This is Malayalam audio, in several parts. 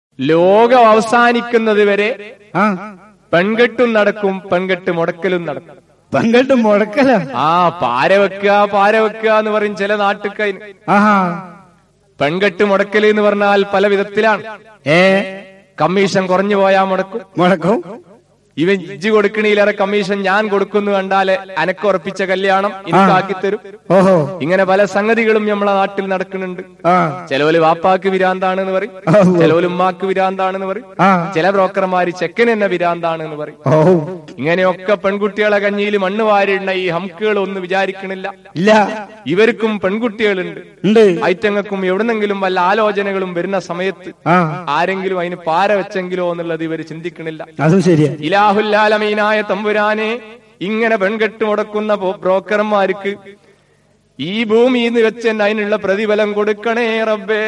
ലോകം അവസാനിക്കുന്നത് വരെ ആ പെൺകെട്ടും നടക്കും പെൺകെട്ട് മുടക്കലും നടക്കും പങ്കിട്ട് മുടക്കല ആ പാര വെക്കുക പാര വെക്കുക എന്ന് പറയും ചില നാട്ടുകാർ ആഹാ പെൺകെട്ട് മുടക്കല് എന്ന് പറഞ്ഞാൽ പല വിധത്തിലാണ് ഏ കമ്മീഷൻ കുറഞ്ഞു പോയാ മുടക്കും മുടക്കും ഇവൻ ഇജ്ജ് കൊടുക്കണീലേറെ കമ്മീഷൻ ഞാൻ കൊടുക്കുന്നു കണ്ടാല് അനക്ക് ഉറപ്പിച്ച കല്യാണം എനിക്കാക്കി തരും ഓഹോ ഇങ്ങനെ പല സംഗതികളും നമ്മളെ നാട്ടിൽ നടക്കുന്നുണ്ട് ആ ചിലവര് വാപ്പാക്ക് വിരാന്താണെന്ന് പറയും ഓഹോ. ചിലവര് ഉമ്മാക്ക് വിരാന്താണെന്ന് പറയും ആ ചില ബ്രോക്കർമാര് ചെക്കന് തന്നെ വിരാന്താണെന്ന് പറയും ഓ ഇങ്ങനെയൊക്കെ പെൺകുട്ടികളെ കഞ്ഞിയിൽ മണ്ണ് വാരിടുന്ന ഈ ഹംക്കുകൾ ഒന്നും വിചാരിക്കണില്ല ഇല്ല ഇവർക്കും പെൺകുട്ടികളുണ്ട് ഉണ്ട് ഐറ്റങ്ങൾക്കും എവിടെന്നെങ്കിലും വല്ല ആലോചനകളും വരുന്ന സമയത്ത് ആ ആരെങ്കിലും അതിന് പാര വെച്ചെങ്കിലോ എന്നുള്ളത് ഇവർ ചിന്തിക്കണില്ല അതും ശരിയാ ഇലാഹുല്ലാലമീനായ തമ്പുരാനെ ഇങ്ങനെ പെൺകെട്ട് മുടക്കുന്ന പോ- ബ്രോക്കർമാർക്ക് ഈ ഭൂമിയിൽ നിന്ന് വെച്ച് തന്നെ അതിനുള്ള പ്രതിഫലം കൊടുക്കണേ റബ്ബേ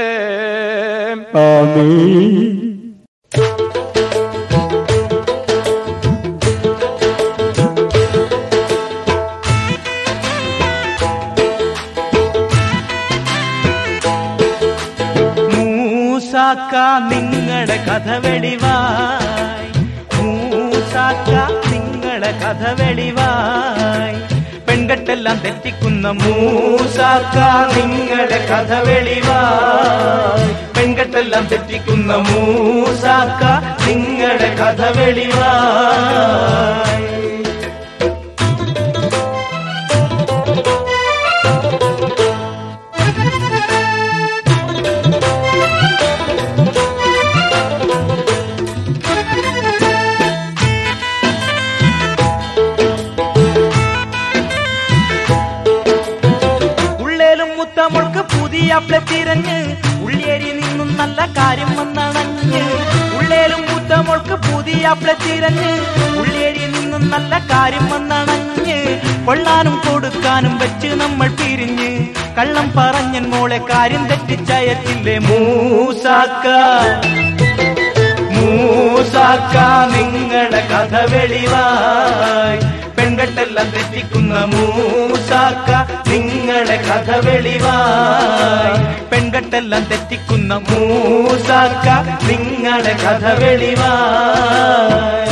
ആമീൻ മൂസാക്ക നിങ്ങളുടെ കഥ വെളിവായി മൂസാക്ക നിങ്ങളുടെ കഥ വെളിവായി പെൺകെട്ടെല്ലാം തെറ്റിക്കുന്ന മൂസാക്ക നിങ്ങളുടെ കഥ വെളിവായി പെൺകെട്ടെല്ലാം തെറ്റിക്കുന്ന മൂസാക്ക നിങ്ങളുടെ കഥ വെളിവായി ഉള്ളേലും മുത്തമൾക്ക് പുതിയ തിരഞ്ഞ് ഉള്ളിയേരി നിന്നും നല്ല കാര്യം വന്നണഞ്ഞ് ഉള്ളേലും മുത്തമൾക്ക് പുതിയ തിരഞ്ഞ് ഉള്ളിയേരി നിന്നും നല്ല കാര്യം വന്നണഞ്ഞ് കൊള്ളാനും കൊടുക്കാനും വെച്ച് നമ്മൾ പിരിഞ്ഞ് കള്ളം പറഞ്ഞൻ മോളെ കാര്യം തെറ്റിച്ചയച്ചില്ലേ മൂസാക്ക മൂസാക്ക നിങ്ങളുടെ കഥ വെളിവായി പെൺകെട്ടെല്ലാം തെറ്റിക്കുന്ന മൂസാക്ക നിങ്ങളുടെ കഥ വെളിവായി പെൺകെട്ടെല്ലാം തെറ്റിക്കുന്ന മൂസാക്ക നിങ്ങളുടെ കഥ വെളിവായി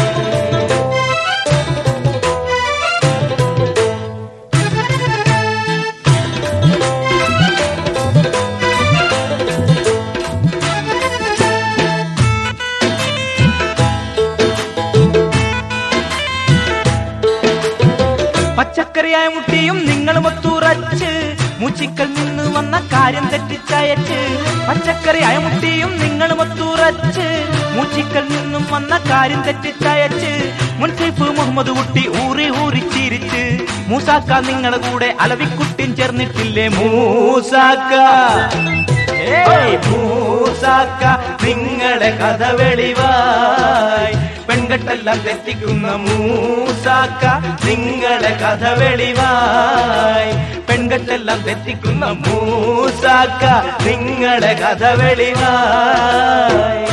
പച്ചക്കറിയായ മുട്ടിയും നിങ്ങളും ഒത്തുറച്ച് മൂച്ചിക്കൽ നിന്ന് വന്ന കാര്യം തെറ്റിച്ചയച്ച് പച്ചക്കറിയായ മുട്ടിയും നിങ്ങളും ഒത്തുറച്ച് മൂച്ചിക്കൽ നിന്നും വന്ന കാര്യം തെറ്റിച്ചയച്ച് മുൻസൈഫ് മുഹമ്മദ് കുട്ടി ഊറി ഊറി ചിരിച്ച് മൂസാക്ക നിങ്ങളുടെ കൂടെ അലവിക്കുട്ടിയും ചേർന്നിട്ടില്ലേ മൂസാക്ക ഏയ് മൂസാക്ക നിങ്ങളുടെ കഥ വെളിവായി പെൺകെട്ടെല്ലാം തെറ്റിക്കുന്ന മൂസാക്ക നിങ്ങളുടെ കഥ വെളിവായി പെൺകെട്ടെല്ലാം തെറ്റിക്കുന്ന മൂസാക്ക നിങ്ങളുടെ കഥ വെളിവായി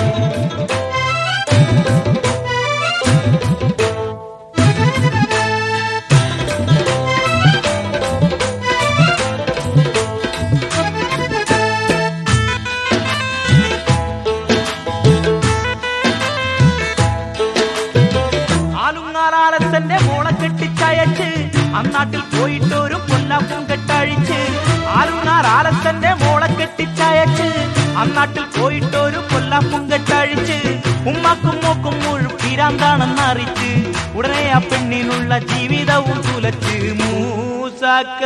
ആലുങ്ങാറാലത്തന്റെ മോളെ കെട്ടിച്ചയച്ച് അന്നാട്ടിൽ പോയിട്ട് ഒരു പൊല്ലാപ്പും കെട്ടഴിച്ച് ആലുങ്ങാറാലത്തന്റെ മോളെ കെട്ടിച്ചയച്ച് അന്നാട്ടിൽ പോയിട്ട് ഒരു പൊല്ലാപ്പും കെട്ടഴിച്ച് ഉമ്മാക്കും മോക്കും മുഴു പിരാന്താണെന്ന് അറിയിച്ച് ഉടനെ ആ പെണ്ണിനുള്ള ജീവിതവും തുലച്ച് മൂസാക്ക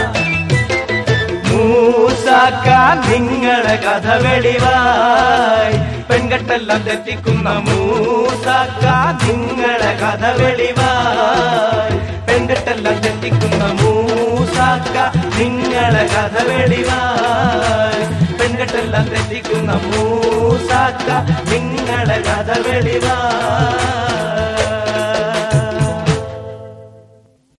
മൂസാക്ക നിങ്ങളുടെ കഥ വെളിവായി പെൺകെട്ടെല്ലാം തെറ്റിക്കുന്ന മൂസാക്ക നിങ്ങളുടെ കഥ വെളിവായി പെൺകെട്ടെല്ലാം തെറ്റിക്കുന്ന മൂസാക്ക നിങ്ങളുടെ കഥ വെളിവായി പെൺകെട്ടെല്ലാം തെറ്റിക്കുന്ന മൂസാക്ക നിങ്ങളുടെ കഥ വെളിവായി